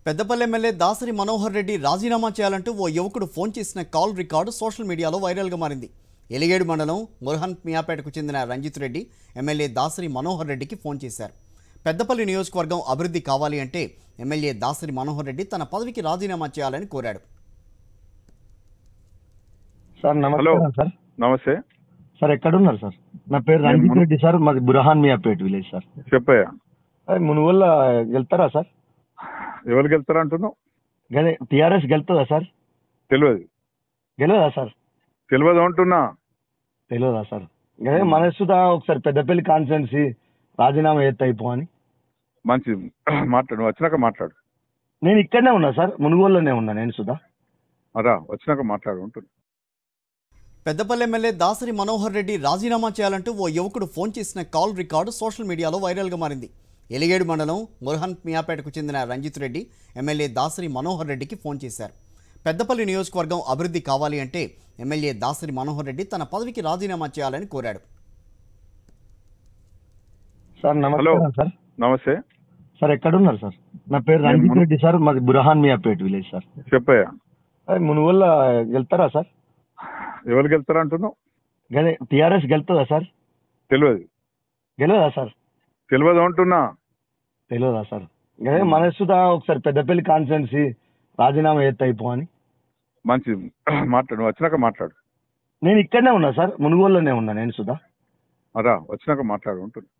Peddapalli MLA Dasari Manohar Reddy రాజీనామా చేయాలంటూ ఓ యువకుడు ఫోన్ చేసిన కాల్ రికార్డు సోషల్ మీడియాలో వైరల్గా మారింది ఎలిగేడు మండలం మురహన్ మియాపేటకు చెందిన రంజిత్ రెడ్డి ఎమ్మెల్యే దాసరి మనోహర్ రెడ్డికి ఫోన్ చేశారు పెద్దపల్లి నియోజకవర్గం అభివృద్ధి కావాలి అంటే ఎమ్మెల్యే దాసరి మనోహర్ రెడ్డి తన పదవికి రాజీనామా చేయాలని కోరాడు సార్ నమస్కారం సార్ నమస్తే సార్ ఎక్కడున్నారు సార్ నా పేరు నేను రంజిత్ మును- రెడ్డి సార్ మాది బురహాన్ మియాపేట్ విలేజ్ సార్ చెప్పయ్యా అది మునుగోళ్ళ వెళ్తారా సార్ ఎవరికి వెళ్తారా అంటున్నావు గదే టీఆర్ఎస్ గెలుతుందా సార్ తెలియదు గెలవదా సార్ తెలియదు అంటున్నా తెలియదా సార్ గదే మనసుదా ఒకసారి పెద్దపల్లి కాన్స్టిట్యున్సీ రాజీనామా ఎత్త అయిపో అని మంచి మాట్లాడు నువ్వు వచ్చినాక మాట్లాడు నేను ఇక్కడనే ఉన్నా సార్ మునుగోళ్ళలోనే ఉన్నా నేను సుధా అదా వచ్చినాక మాట్లాడు అంటున్నా పెద్దపల్లి ఎమ్మెల్యే దాసరి మనోహర్ రెడ్డి రాజీనామా చేయాలంటూ ఓ యువకుడు ఫోన్ చేసిన కాల్ రికార్డు సోషల్ మీడియాలో వైరల్గా మారింది ఎలిగేడు మండలం మురహన్ మియాపేటకు చెందిన రంజిత్ రెడ్డి ఎమ్మెల్యే దాసరి మనోహర్ రెడ్డికి ఫోన్ చేశారు పెద్దపల్లి నియోజకవర్గం అభివృద్ధి కావాలి అంటే ఎమ్మెల్యే దాసరి మనోహర్ రెడ్డి తన పదవికి రాజీనామా చేయాలని కోరాడు సార్ నమస్కారం సార్ నమస్తే సార్ ఎక్కడున్నారు సార్ నా పేరు నేను రంజిత్ మును- రెడ్డి సార్ మాది బురహాన్ మియాపేట్ విలేజ్ సార్ చెప్పయ్యా అది మునుగోళ్ళ వెళ్తారా సార్ ఎవరికి వెళ్తారా అంటున్నావు గదే టీఆర్ఎస్ గెలుతుందా సార్ తెలియదు గెలవదా సార్ తెలియదు అంటున్నా తెలియదా సార్ గదే మనసుదా ఒకసారి పెద్దపల్లి కాన్స్టిట్యున్సీ రాజీనామా ఎత్త అయిపో అని మంచి మాట్లాడు నువ్వు వచ్చినాక మాట్లాడు నేను ఇక్కడనే ఉన్నా సార్ మునుగోళ్ళలోనే ఉన్నా నేను సుధా అదా వచ్చినాక మాట్లాడు అంటున్నా